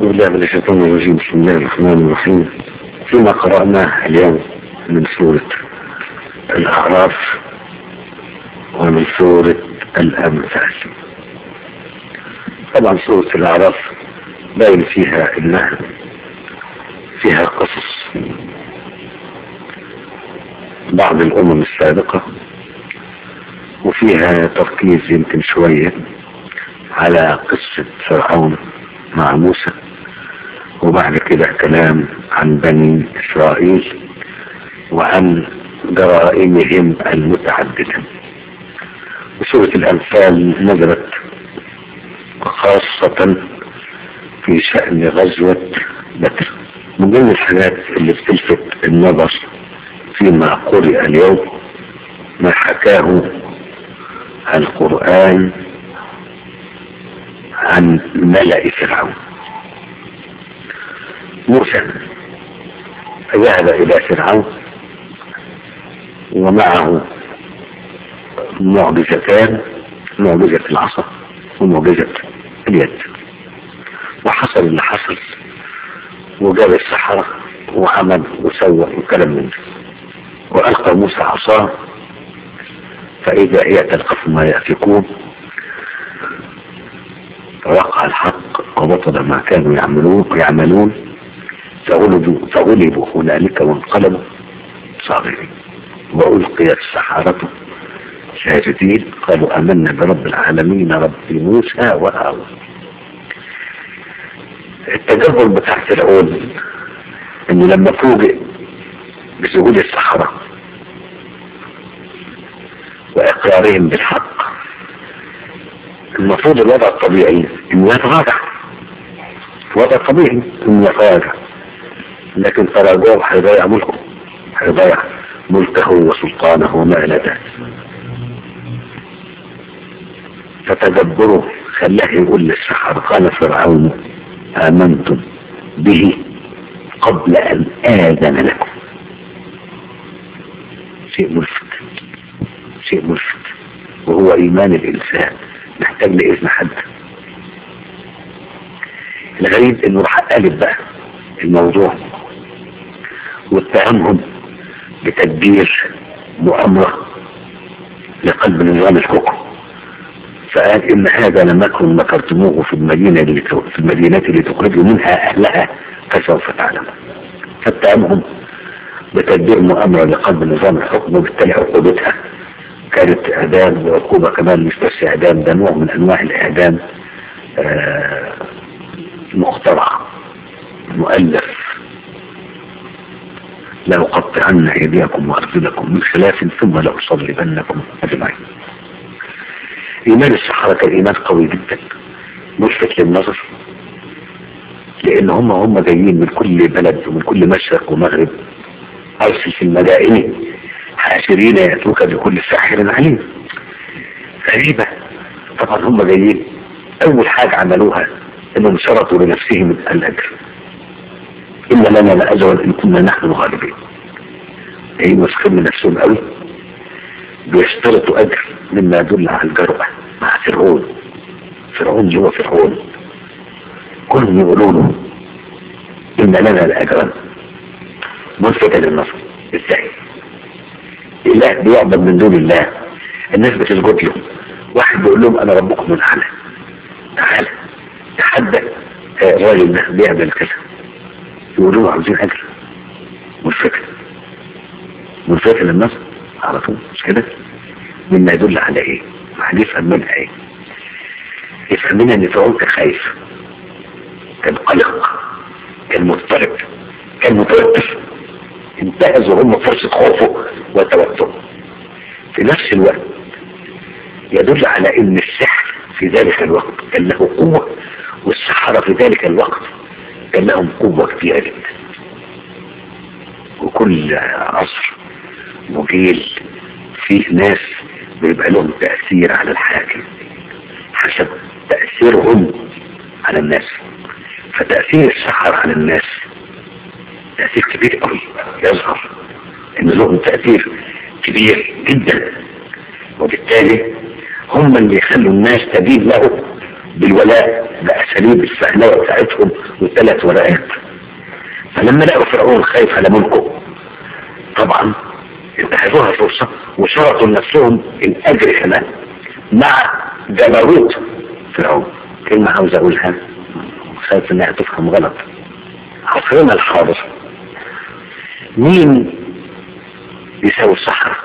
بالله من الشيطان الرجيم بسم الله الرحمن الرحيم فيما قرأناه اليوم من سورة الأعراف ومن سورة الأمثال طبعا سورة الأعراف باين فيها إنها فيها قصص بعض الأمم السابقة وفيها تركيز يمكن شوية على قصة فرعون مع موسى وبعد كده كلام عن بني إسرائيل وعن جرائمهم المتعددة وسورة الأنفال نزلت خاصة في شأن غزوة بدر من ضمن الحاجات اللي بتلفت النظر فيما قرئ اليوم ما حكاه القرآن عن ملأ فرعون موسى ذهب إلى فرعون ومعه معجزتان معجزة العصا ومعجزة اليد وحصل اللي حصل وجاب السحرة وعمل وسوى وكلام من ده وألقى موسى عصاه فإذا هي تلقف ما يأفكون فوقع الحق وبطل ما كانوا يعملون يعملون فغلبوا فغلبوا هنالك وانقلبوا صاغرين وألقي السحرة ساجدين قالوا آمنا برب العالمين رب موسى وهارون التجربة بتاع فرعون انه لما فوجئ بسجود السحرة واقرارهم بالحق المفروض الوضع الطبيعي انه يتراجع الوضع الطبيعي انه يتراجع لكن تراجعه هيضيع ملكه هيضيع ملكه وسلطانه وما الى ذلك فتدبره خلاه يقول للسحر قال فرعون آمنتم به قبل أن آذن لكم شيء ملفت شيء ملفت وهو إيمان الإنسان محتاج لإذن حد الغريب إنه راح قالب بقى الموضوع واتهمهم بتدبير مؤامرة لقلب نظام الحكم فقال ان هذا لم يكن مكرتموه في المدينة اللي في المدينات اللي تخرجوا منها اهلها فسوف تعلمون فاتهمهم بتدبير مؤامرة لقلب نظام الحكم وبالتالي عقوبتها كانت اعدام وعقوبة كمان مش بس اعدام ده نوع من انواع الاعدام آه مخترع مؤلف لأقطعن أيديكم وأرجلكم من خلاف ثم لأصلبنكم أجمعين إيمان السحرة كان إيمان قوي جدا ملفت للنظر لأن هم هم جايين من كل بلد ومن كل مشرق ومغرب أرسل في المدائن حاشرين يأتوك بكل ساحر عليم غريبة طبعا هم جايين أول حاجة عملوها إنهم شرطوا لنفسهم الأجر إلا لنا لأجرا إن كنا نحن الغالبين أي واثقين من نفسهم قوي بيشترطوا أجر مما يدل على الجرأة مع فرعون فرعون اللي هو فرعون كلهم يقولوا له إن لنا لأجرا ملفتة للنصر إزاي إله بيعبد من دون الله الناس بتسجد له واحد بيقول لهم أنا ربكم الأعلى تعالى تحدى الراجل ده بيعمل كذا يقولوا له عاوزين أجر ملفتة ملفتة للنصر على طول مش كده مما يدل على ايه واحد يفهم منها ايه يفهم منها ان فرعون كان خايف كان قلق كان مضطرب كان متوتر انتهزوا هم فرصة خوفه وتوتره في نفس الوقت يدل على ان السحر في ذلك الوقت كان له قوة والسحرة في ذلك الوقت كان لهم قوة كبيرة جدا وكل عصر وجيل فيه ناس بيبقى لهم تأثير على الحاكم حسب تأثيرهم على الناس فتأثير السحر على الناس تأثير كبير قوي يظهر ان لهم تأثير كبير جدا وبالتالي هم اللي يخلوا الناس تدين له بالولاء بأساليب الفهلوة بتاعتهم والثلاث ورقات فلما لقوا فرعون خايف على ملكه طبعا انتهزوها فرصة وشرطوا لنفسهم الأجر كمان مع جبروت فرعون كلمة عاوز أقولها خايف إنها تفهم غلط عصرنا الحاضر مين يساوي الصحراء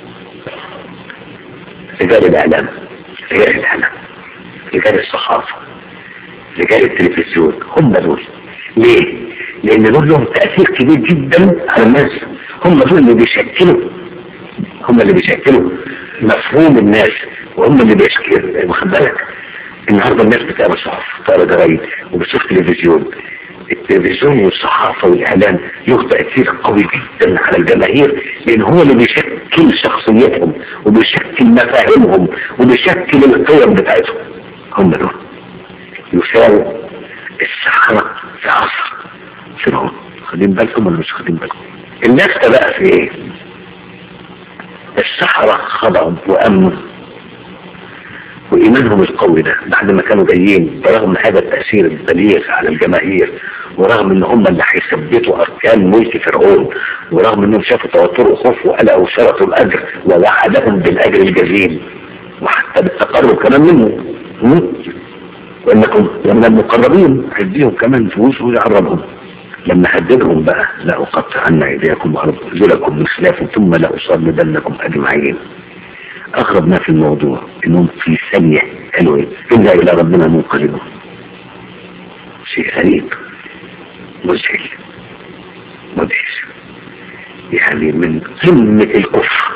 رجال الإعلام رجال الإعلام رجال الصحافة رجال التلفزيون هم دول ليه؟ لأن دول لهم تأثير كبير جدا على الناس هم دول اللي بيشكلوا هم اللي بيشكلوا مفهوم الناس وهم اللي بيشكلوا واخد بالك النهارده الناس بتقرا صحف بتقرا جرايد وبتشوف تلفزيون التلفزيون والصحافة والإعلام له تأثير قوي جدا على الجماهير لأن هو اللي بيشكل شخصيتهم وبيشكل مفاهيمهم وبيشكل القيم بتاعتهم هم دول يساووا السحرة في عصر فرعون خدين بالكم ولا مش خدين بالكم الناس بقى في ايه السحرة خضعوا وأمنوا وإيمانهم القوي ده بعد ما كانوا جايين برغم هذا التأثير البليغ على الجماهير ورغم ان هم اللي هيثبتوا اركان ملك فرعون ورغم انهم شافوا توتر وخوف وقلق وشرطوا الاجر ووعدهم بالاجر الجزيل وحتى بالتقرب كمان منه م? وانكم لما المقربين هيديهم كمان فلوس ويعرضهم لما هددهم بقى لأقطعن ايديكم وارجلكم من خلاف ثم لأصلبنكم اجمعين اغرب ما في الموضوع انهم في ثانية قالوا ايه الا الى ربنا منقلبون شيء غريب مذهل مدهش يعني من قمة الكفر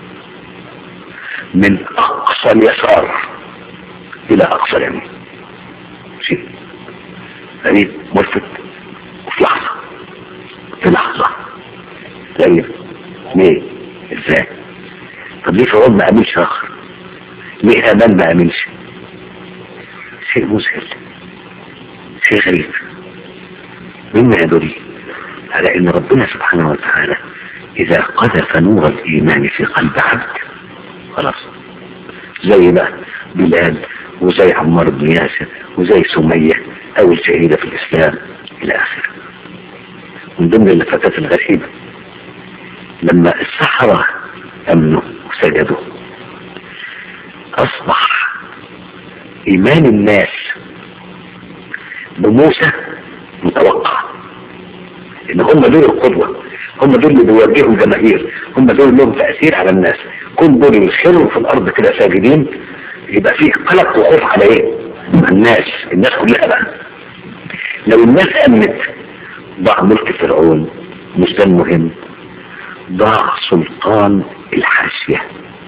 من اقصى اليسار الى اقصى اليمين شيء غريب ملفت وفي لحظة في لحظة غريب ليه ازاي طب ليه فرعون ما امنش اخر ليه هامان ما امنش شيء مذهل شيء غريب مما يدل على ان ربنا سبحانه وتعالى اذا قذف نور الايمان في قلب عبد خلاص زي بقى بلال وزي عمار بن ياسر وزي سمية او الشهيدة في الاسلام الى اخره من ضمن اللفتات الغريبة لما السحرة امنوا وسجدوا اصبح ايمان الناس بموسى متوقع ان هم دول القدوة هم دول اللي بيوجهوا الجماهير هم دول لهم تأثير على الناس كل دول يخروا في الارض كده ساجدين يبقى فيه قلق وخوف على ايه الناس الناس كلها بقى لو الناس امنت ضاع ملك فرعون مش ده المهم ضاع سلطان الحاشية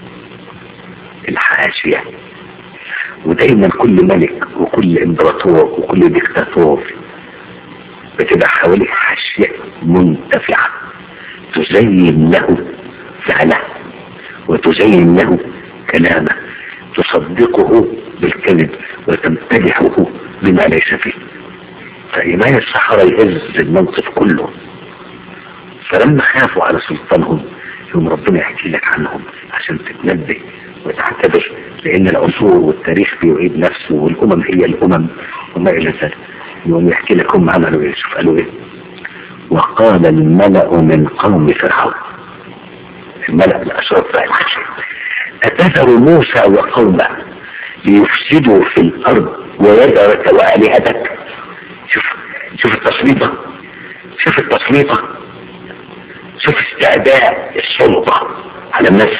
الحاشية ودايما كل ملك وكل امبراطور وكل ديكتاتور بتبقى حواليه حاشية منتفعة تزين له فعله وتزين له كلامه تصدقه بالكذب وتمتدحه بما ليس فيه فإيمان السحرة يهز المنطق كله فلما خافوا على سلطانهم يوم ربنا يحكي لك عنهم عشان تتنبه وتعتبر لأن العصور والتاريخ بيعيد نفسه والأمم هي الأمم وما إلى ذلك يوم يحكي لك هم عملوا إيه شوف قالوا إيه وقال الملأ من قوم فرعون الملأ الأشراف بتاع الحشر أتذر موسى وقومه ليفسدوا في الأرض ويذرك وآلهتك شوف شوف التسليطة شوف التسليطة شوف استعداء السلطة على الناس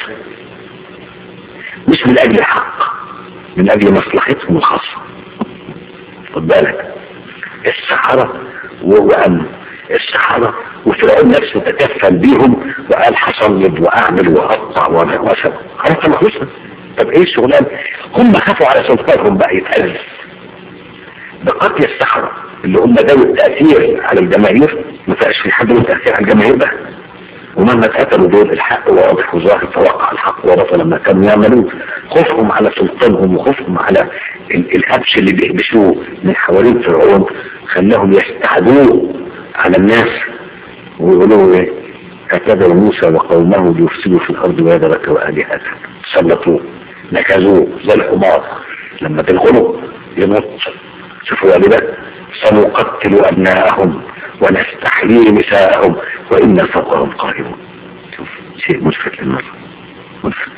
مش من أجل الحق من أجل مصلحتهم الخاصة خد بالك السحرة وهو أمن السحرة وفرعون نفسه تكفل بيهم وقال هصلب واعمل واقطع واسوي خلاص ما خلصنا طب ايه الشغلان هم خافوا على سلطانهم بقى يتأذى بقتل السحرة اللي هم ذوي التأثير على الجماهير ما فيهاش في حد له تأثير على الجماهير بقى ومهما اتقتلوا دول الحق واضح وظاهر توقع الحق واضح لما كانوا يعملوا خوفهم على سلطانهم وخوفهم على الهبش اللي بيهبشوه من حوالين فرعون خلاهم يستعدوه على الناس ويقولوا ايه اعتذر موسى وقومه ليفسدوا في الارض ويذرك والهتك سلطوه نكزوه زي الحمار لما تلغنه ينط شوفوا يا بلاد سنقتل أبناءهم ونستحيي نساءهم وإنا فوقهم قائمون شوف شيء ملفت للنظر ملفت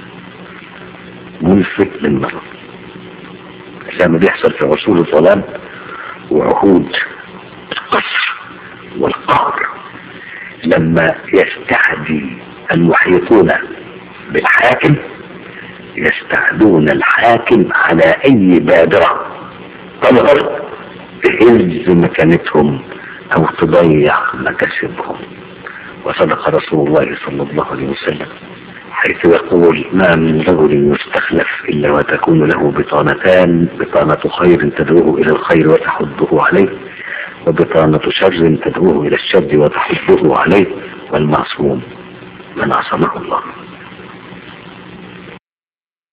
ملفت للنظر زي ما بيحصل في عصور الظلام وعهود القصر والقهر لما يستعدي المحيطون بالحاكم يستعدون الحاكم على اي بادرة تظهر تهز مكانتهم او تضيع مكاسبهم وصدق رسول الله صلى الله عليه وسلم حيث يقول ما من رجل يستخلف إلا وتكون له بطانتان بطانة خير تدعوه إلى الخير وتحضه عليه وبطانة شر تدعوه إلى الشر وتحضه عليه والمعصوم من عصمه الله